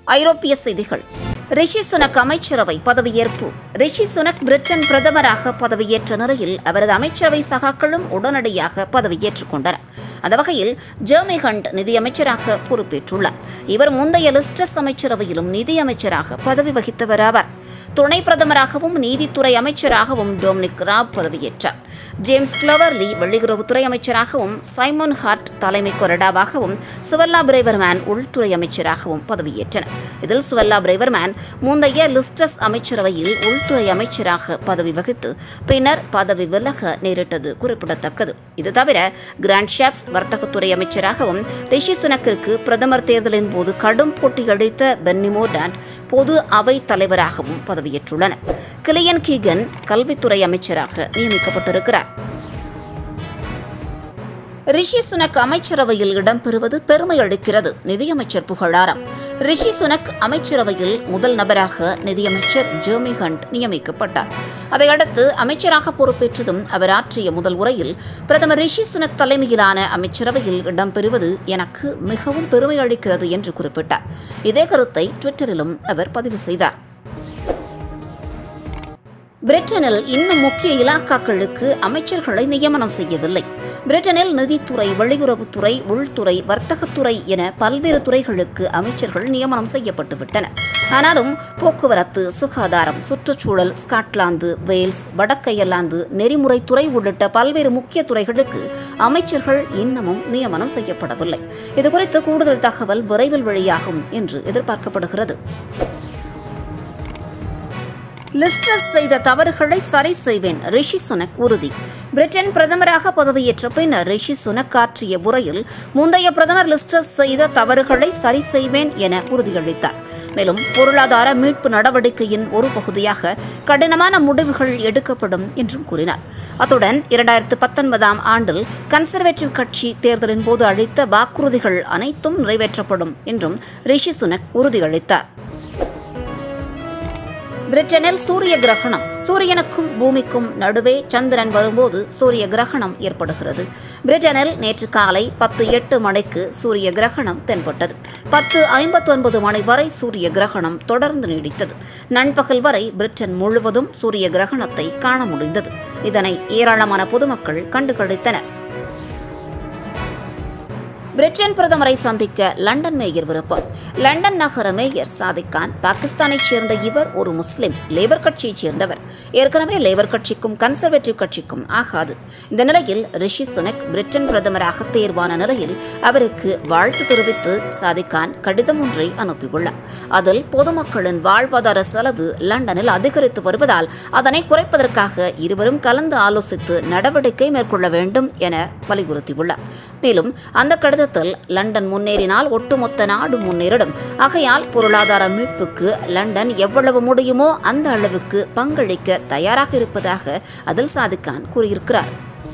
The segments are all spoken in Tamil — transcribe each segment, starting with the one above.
ஐரோப்பிய செய்திகள் ரிஷி சுனக் அமைச்சரவை பதவியேற்பு ரிஷி சுனக் பிரிட்டன் பிரதமராக பதவியேற்ற நிலையில் அவரது அமைச்சரவை சகாக்களும் உடனடியாக பதவியேற்றுக் கொண்டனர் அந்த வகையில் ஜெர்மி ஹண்ட் நிதியமைச்சராக பொறுப்பேற்றுள்ளார் இவர் முந்தைய லிஸ்டஸ் அமைச்சரவையிலும் நிதியமைச்சராக பதவி வகித்தவர் ஆவார் துணை பிரதமராகவும் நீதித்துறை அமைச்சராகவும் டொமினிக் ராப் பதவியேற்றார் ஜேம்ஸ் கிளவர்லி வெளியுறவுத்துறை அமைச்சராகவும் சைமன் ஹார்ட் தலைமை கொறடாவாகவும் சுவல்லா பிரைவர்மேன் உள்துறை அமைச்சராகவும் பதவியேற்றனர் இதில் சுவல்லா பிரைவர்மேன் முந்தைய லிஸ்டஸ் அமைச்சரவையில் உள்துறை அமைச்சராக பதவி வகித்து பின்னர் பதவி விலக நேரிட்டது குறிப்பிடத்தக்கது இது தவிர கிராண்ட் ஷாப்ஸ் வர்த்தகத்துறை அமைச்சராகவும் ரிஷி சுனக்கிற்கு பிரதமர் தேர்தலின் போது கடும் போட்டி அளித்த பென்னி மோர்டாண்ட் பொது அவை தலைவராகவும் பதவியேற்றுள்ளனர் கிளியன் கீகன் கல்வித்துறை அமைச்சராக நியமிக்கப்பட்டிருக்கிறார் ரிஷி சுனக் அமைச்சரவையில் இடம்பெறுவது பெருமை அளிக்கிறது நிதியமைச்சர் புகழாரம் ரிஷி சுனக் அமைச்சரவையில் முதல் நபராக நிதியமைச்சர் ஜெர்மி ஹண்ட் நியமிக்கப்பட்டார் அதையடுத்து அமைச்சராக பொறுப்பேற்றதும் அவர் ஆற்றிய முதல் உரையில் பிரதமர் ரிஷி சுனக் தலைமையிலான அமைச்சரவையில் இடம்பெறுவது எனக்கு மிகவும் பெருமை அளிக்கிறது என்று குறிப்பிட்டார் இதே கருத்தை ட்விட்டரிலும் அவர் பதிவு செய்தார் பிரிட்டனில் இன்னும் முக்கிய இலாக்காக்களுக்கு அமைச்சர்களை நியமனம் செய்யவில்லை பிரிட்டனில் நிதித்துறை வெளியுறவுத்துறை உள்துறை வர்த்தகத்துறை என பல்வேறு துறைகளுக்கு அமைச்சர்கள் நியமனம் செய்யப்பட்டு விட்டனர் ஆனாலும் போக்குவரத்து சுகாதாரம் சுற்றுச்சூழல் ஸ்காட்லாந்து வேல்ஸ் வடக்கயர்லாந்து நெறிமுறைத்துறை உள்ளிட்ட பல்வேறு முக்கிய துறைகளுக்கு அமைச்சர்கள் இன்னமும் நியமனம் செய்யப்படவில்லை இதுகுறித்து கூடுதல் தகவல் விரைவில் வெளியாகும் என்று எதிர்பார்க்கப்படுகிறது லிஸ்டர்ஸ் செய்த தவறுகளை சரி செய்வேன் ரிஷி சுனக் உறுதி பிரிட்டன் பிரதமராக பதவியேற்ற பின்னர் ரிஷி சுனக் ஆற்றிய உரையில் முந்தைய பிரதமர் லிஸ்டர்ஸ் செய்த தவறுகளை சரி செய்வேன் என உறுதியளித்தார் மேலும் பொருளாதார மீட்பு நடவடிக்கையின் ஒரு பகுதியாக கடினமான முடிவுகள் எடுக்கப்படும் என்றும் கூறினார் அத்துடன் இரண்டாயிரத்து பத்தொன்பதாம் ஆண்டில் கன்சர்வேட்டிவ் கட்சி தேர்தலின் போது அளித்த வாக்குறுதிகள் அனைத்தும் நிறைவேற்றப்படும் என்றும் ரிஷி சுனக் உறுதியளித்தார் பிரிட்டனில் சூரிய கிரகணம் சூரியனுக்கும் பூமிக்கும் நடுவே சந்திரன் வரும்போது சூரிய கிரகணம் ஏற்படுகிறது பிரிட்டனில் நேற்று காலை பத்து எட்டு மணிக்கு சூரிய கிரகணம் தென்பட்டது பத்து ஐம்பத்தொன்பது மணி வரை சூரிய கிரகணம் தொடர்ந்து நீடித்தது நண்பகல் வரை பிரிட்டன் முழுவதும் சூரிய கிரகணத்தை காண முடிந்தது இதனை ஏராளமான பொதுமக்கள் கண்டுகளித்தனர் பிரிட்டன் பிரதமரை சந்திக்க லண்டன் மேயர் விருப்பம் லண்டன் நகர மேயர் சாதிக் கான் பாகிஸ்தானைச் சேர்ந்த இவர் ஒரு முஸ்லிம் லேபர் கட்சியைச் சேர்ந்தவர் ஏற்கனவே லேபர் கட்சிக்கும் கன்சர்வேட்டிவ் கட்சிக்கும் ஆகாது இந்த நிலையில் ரிஷி சுனக் பிரிட்டன் பிரதமராக தேர்வான நிலையில் அவருக்கு வாழ்த்து தெரிவித்து சாதிக் கான் கடிதம் ஒன்றை அனுப்பியுள்ளார் அதில் பொதுமக்களின் வாழ்வாதார செலவு லண்டனில் அதிகரித்து வருவதால் அதனை குறைப்பதற்காக இருவரும் கலந்து ஆலோசித்து நடவடிக்கை மேற்கொள்ள வேண்டும் என வலியுறுத்தியுள்ளார் மேலும் அந்த கடிதத்தில் லண்டன் முன்னேறினால் ஒட்டுமொத்த நாடு முன்னேறிடும் ஆகையால் பொருளாதார மீட்புக்கு லண்டன் எவ்வளவு முடியுமோ அந்த அளவுக்கு பங்களிக்க தயாராக இருப்பதாக அதில் சாதிக்கான் கூறியிருக்கிறார்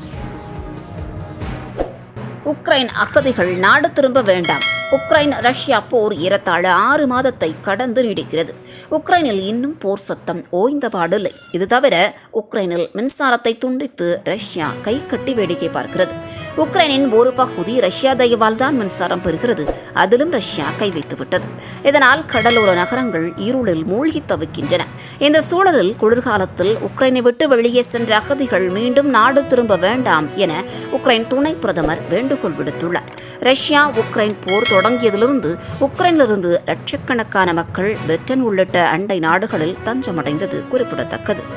உக்ரைன் அகதிகள் நாடு திரும்ப வேண்டாம் உக்ரைன் ரஷ்யா போர் ஏறத்தாழ ஆறு மாதத்தை கடந்து நீடிக்கிறது உக்ரைனில் இன்னும் போர் சத்தம் ஓய்ந்தபாடில்லை இது தவிர உக்ரைனில் மின்சாரத்தை துண்டித்து ரஷ்யா கை கட்டி வேடிக்கை பார்க்கிறது உக்ரைனின் ஒரு பகுதி ரஷ்யா தயவால் தான் மின்சாரம் பெறுகிறது அதிலும் ரஷ்யா கை வைத்து விட்டது இதனால் கடலோர நகரங்கள் இருளில் மூழ்கி தவிக்கின்றன இந்த சூழலில் குளிர்காலத்தில் உக்ரைனை விட்டு வெளியே சென்ற அகதிகள் மீண்டும் நாடு திரும்ப வேண்டாம் என உக்ரைன் துணை பிரதமர் வேண்டுகோள் விடுத்துள்ளார் ரஷ்யா உக்ரைன் போர் தொடங்கியதிலிருந்து உக்ரைனிலிருந்து லட்சக்கணக்கான மக்கள் பிரிட்டன் உள்ளிட்ட அண்டை நாடுகளில் தஞ்சமடைந்தது குறிப்பிடத்தக்கது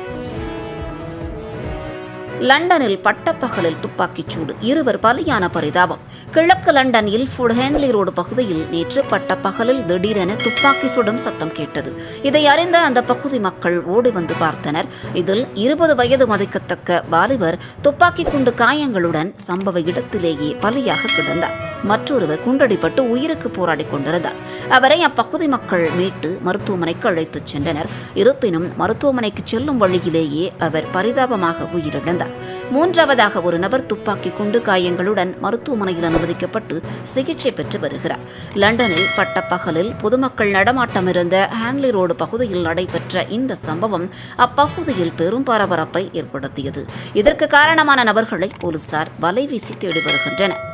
லண்டனில் பட்டப்பகலில் துப்பாக்கிச் சூடு இருவர் பலியான பரிதாபம் கிழக்கு லண்டன் இல்ஃபுட் ஹேன்லி ரோடு பகுதியில் நேற்று பட்டப்பகலில் திடீரென துப்பாக்கி சுடும் சத்தம் கேட்டது இதை அறிந்த அந்த பகுதி மக்கள் ஓடி வந்து பார்த்தனர் இதில் இருபது வயது மதிக்கத்தக்க வாலிபர் துப்பாக்கி குண்டு காயங்களுடன் சம்பவ இடத்திலேயே பலியாக கிடந்தார் மற்றொருவர் குண்டடிப்பட்டு உயிருக்கு போராடி கொண்டிருந்தார் அவரை அப்பகுதி மக்கள் மீட்டு மருத்துவமனைக்கு அழைத்துச் சென்றனர் இருப்பினும் மருத்துவமனைக்கு செல்லும் வழியிலேயே அவர் பரிதாபமாக உயிரிழந்தார் மூன்றாவதாக ஒரு நபர் துப்பாக்கி குண்டு காயங்களுடன் மருத்துவமனையில் அனுமதிக்கப்பட்டு சிகிச்சை பெற்று வருகிறார் லண்டனில் பட்டப்பகலில் பொதுமக்கள் நடமாட்டம் இருந்த ஹேன்லி ரோடு பகுதியில் நடைபெற்ற இந்த சம்பவம் அப்பகுதியில் பெரும் பரபரப்பை ஏற்படுத்தியது இதற்கு காரணமான நபர்களை போலீசார் வலைவீசி தேடி வருகின்றனர்